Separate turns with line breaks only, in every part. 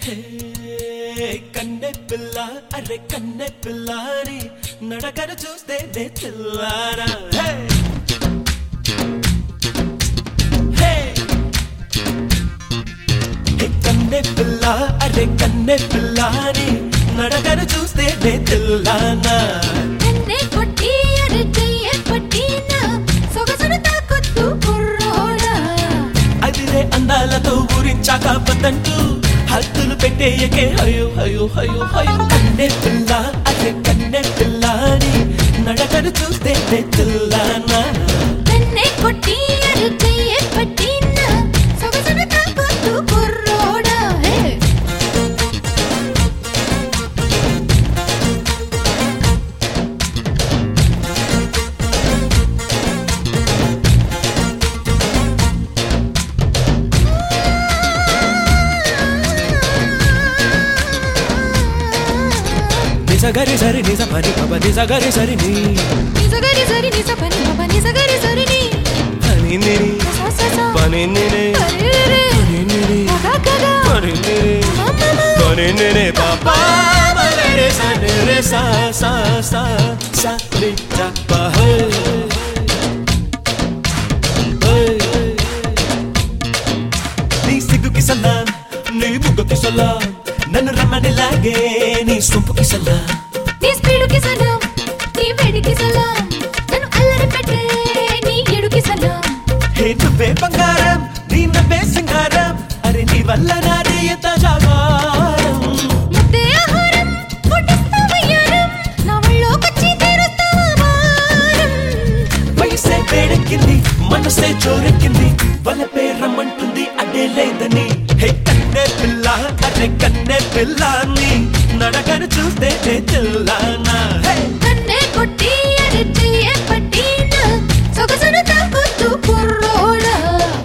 హే, కన్నె పిల్ల అరే కన్నె పిల్లాని నడకను చూస్తే నే తెల్లారా హే! హే! హే, కన్నె పిల్ల అరే కన్నె పిల్లాని నడకను చూస్తే నే తెల్లానా
నన్నే కొట్టి అరచెయ్యే పట్టిన సొగసును తాకొద్దు కుర్రోడా
అదిరే అందాలతో ఊరించాక పతంటూ హద్దులు పెట్టేయకే అయ్యో అయ్యో అయ్యో అయ్యో కన్నె పిల్ల అరే కన్నె పిల్లాని నడకను చూస్తే నే తెల్లానా
నన్నే కొట్టి అరచెయ్యే పట్టిన సొగసును తాకొద్దు కుర్రోడా హే
నిజగరి సరి నిజ పని పబ నిజగరి సరి ని
నిజగరి సరి నిజ పని బాబా నిజగరి సరి ని
పని నిని
సా సా సా
పని నిని
అరే రే
పని నిని
కగా కగా
పని నిని
మమ్మ
పని నిని పాపా మరే రే సా ని రే సా సా సా సా ని జా పా హే హే. నీ సిగ్గుకి సలాం నీ బుగ్గకి సలాం నన్ను రమ్మని లాగే నీ సొంపుకి సలాం
నీ స్పీడుకి సలాం నీ వేడికి సలాం నన్ను అల్లరి పెట్టే నీ ఏడుకి సలాం
హే నువ్వే బంగారం నీ నవ్వే సింగారం అరే నీ వల్ల నాదే ఎంత జాగారం
ముద్దే ఆహారం పుట్టిస్తావయ్యారం నా ఒళ్ళోకొచ్చి తీరుస్తావా భారం
వయసే వేడెక్కింది మనసే చోరెక్కింది వలపే రమ్మంటుంది అదే లేదని హే కన్నె పిల్ల అరే కన్నె పిల్ల నీ నడకను చూస్తే నే తెల్లానా హే
నన్నే కొట్టి అరచెయ్యే పట్టిన సొగసును తాకొద్దు కుర్రోడా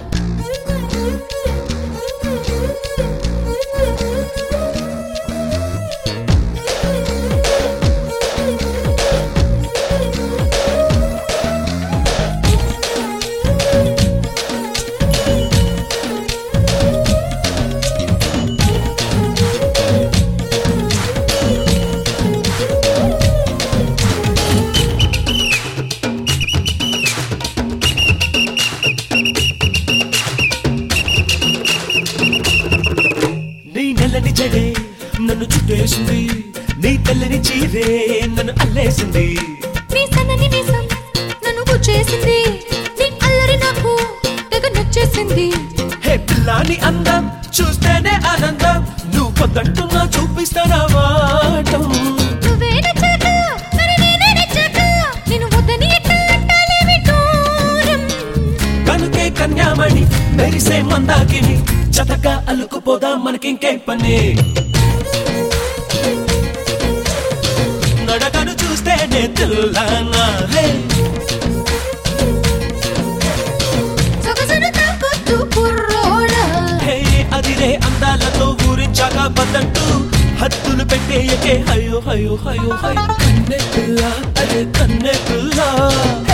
నీ నల్లని జడే నన్ను చుట్టేసింది నీ తెల్లని చీరే నన్ను అల్లేసింది
నీ సన్నని మీసం నన్ను గుచ్చేసింది నీ అల్లరి నాకు తెగ నచ్చేసింది
హే పిల్లాని అందం చూస్తేనే ఆనందం నువ్వు పొద్దంటున్నా చూపిస్తానా వాటం
నువ్వే నచ్చాక మరి నేనే నచ్చాక నేను వద్దని ఎట్లా అంటాలేమి దూరం
కనుకే కన్యామణి మెరిసే మందాకిని చతక అల్లుకుపోదాం మనకింకే పని నడకను చూస్తేనే తెల్లానా హే
సొగసును తాకొద్దు కుర్రోడా
హే అదిరే అందాలతో ఊరించాక బద్దంటూ హద్దులు పెట్టేయకే హయో హయో హయో హయో కన్నె పిల్ల అరే కన్నె పిల్ల